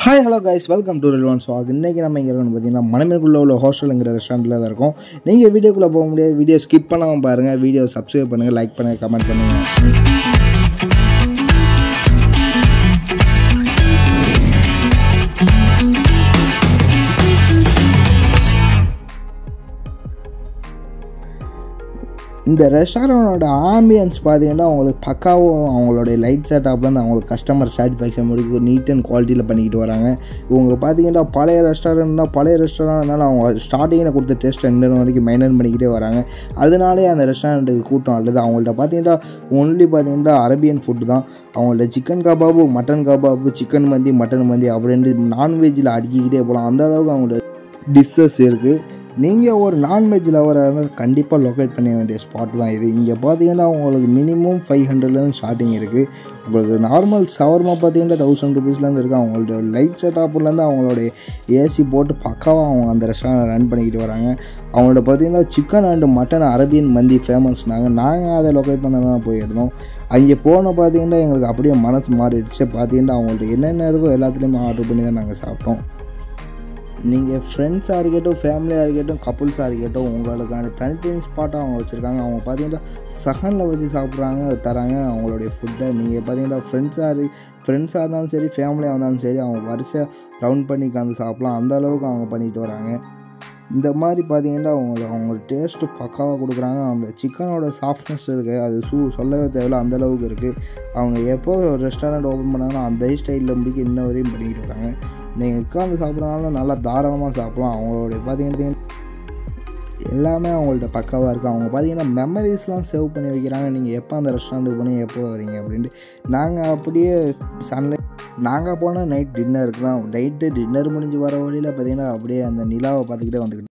hi hello guys welcome to Rilwan so இன்றைக்கி நம்ம இங்கே இருக்கணும் பார்த்தீங்கன்னா மணமேற்குள்ள உள்ள ஹாஸ்டலுங்கிற ரெஸ்டாரண்ட்டில் தான் இருக்கோம் நீங்கள் வீடியோக்குள்ளே போக முடியாது வீடியோ ஸ்கிப் பண்ணாமல் பாருங்கள் வீடியோ சப்ஸ்கிரைப் பண்ணுங்கள் லைக் பண்ணுங்கள் கமெண்ட் பண்ணுங்கள் இந்த ரெஸ்டாரண்டோட ஆம்பியன்ஸ் பார்த்தீங்கன்னா அவங்களுக்கு பக்காவும் அவங்களுடைய லைட் செட்டப்லேருந்து அவங்களுக்கு கஸ்டமர் சாட்டிஸ்ஃபேக்ஷன் முடிக்கும் நீட் அண்ட் குவாலிட்டியில் பண்ணிக்கிட்டு வராங்க இவங்க பார்த்தீங்கன்னா பழைய ரெஸ்டாரண்ட் தான் பழைய ரெஸ்டாரண்ட் இருந்தாலும் அவங்க ஸ்டார்டிங்கில் கொடுத்த டேஸ்ட் ரெண்டு வரைக்கும் மெயின்டைன் பண்ணிக்கிட்டே வராங்க அதனாலே அந்த ரெஸ்டாரண்ட்டுக்கு கூட்டம் அல்லது அவங்கள்ட்ட பார்த்தீங்கன்னா ஒன்லி பார்த்தீங்கன்னா அரபியன் ஃபுட்டு தான் அவங்கள்ட்ட chicken kebab mutton kebab chicken மந்தி மட்டன் மந்தி அப்படின்ட்டு நான்வெஜ்ஜில் அடுக்கிக்கிட்டே போகலாம் அந்த அளவுக்கு அவங்களோட டிஷ்ஷஸ் இருக்குது நீங்கள் ஒரு நான்வெஜ் லவராக இருந்தால் கண்டிப்பாக லொக்கேட் பண்ண வேண்டிய ஸ்பாட் தான் இது இங்கே பார்த்தீங்கன்னா உங்களுக்கு மினிமம் ஃபைவ் ஹண்ட்ரட்லேருந்து ஸ்டார்டிங் இருக்குது உங்களுக்கு நார்மல் சவர்மா பார்த்தீங்கன்னா தௌசண்ட் ருபீஸ்லேருந்து இருக்குது அவங்களோட லைட் செட்டப்லேருந்து அவங்களுடைய ஏசி போட்டு பக்காவாக அவங்க அந்த ரெஸ்டாரண்ட் ரன் பண்ணிக்கிட்டு வராங்க அவங்கள்ட்ட பார்த்தீங்கன்னா சிக்கன் அண்டு மட்டன் அரபியன் மந்தி ஃபேமஸ்னாங்க நாங்கள் அதை லொக்கேட் பண்ண தான் போயிருந்தோம் அங்கே போன பார்த்தீங்கன்னா எங்களுக்கு அப்படியே மனசு மாறிடுச்சு பார்த்தீங்கன்னா அவங்கள்ட்ட என்னென்ன இருக்கோ எல்லாத்துலேயுமே ஆர்டர் பண்ணி தான் நாங்கள் சாப்பிட்டோம் நீங்கள் ஃப்ரெண்ட்ஸாக இருக்கட்டும் ஃபேமிலியாக இருக்கட்டும் கப்புள்ஸாக இருக்கட்டும் உங்களுக்கான தனித்தனி ஸ்பாட்டாக அவங்க வச்சுருக்காங்க அவங்க பார்த்தீங்கன்னா சகனில் வச்சு சாப்பிட்றாங்க தராங்க அவங்களுடைய ஃபுட்டை நீங்கள் பார்த்தீங்கன்னா ஃப்ரெண்ட்ஸாக இரு ஃப்ரெண்ட்ஸாக இருந்தாலும் சரி ஃபேமிலியாக இருந்தாலும் சரி அவங்க வரிசை ரவுண்ட் பண்ணி உட்காந்து சாப்பிட்லாம் அந்த அளவுக்கு அவங்க பண்ணிட்டு வராங்க இந்த மாதிரி பார்த்தீங்கன்னா அவங்க அவங்க டேஸ்ட்டு பக்காவாக கொடுக்குறாங்க அந்த சிக்கனோட சாஃப்ட்னஸ் இருக்குது அது சூ சொல்லவே தேவையில்ல அந்த அளவுக்கு இருக்குது அவங்க எப்போ ஒரு ரெஸ்டாரண்ட் ஓப்பன் பண்ணாங்களோ அந்த ஸ்டைலில் முடிக்க இன்ன வரையும் பண்ணிக்கிட்டு வராங்க நீங்கள் உட்காந்து சாப்பிட்றனால நல்லா தாராளமாக சாப்பிட்லாம் அவங்களுடைய பார்த்தீங்கன்னா எல்லாமே அவங்கள்ட்ட பக்காவாக இருக்குது அவங்க பார்த்தீங்கன்னா மெமரிஸ்லாம் சேவ் பண்ணி வைக்கிறாங்க நீங்கள் எப்போ அந்த ரெஸ்டாரண்ட்டுக்கு போனீங்க எப்போ வரீங்க அப்படின்ட்டு நாங்கள் அப்படியே சன்லைட் நாங்கள் போனால் நைட் டின்னருக்கு தான் நைட்டு டின்னர் முடிஞ்சு வர வழியில் பார்த்தீங்கன்னா அப்படியே அந்த நிலாவை பார்த்துக்கிட்டே வந்துக்கிட்டு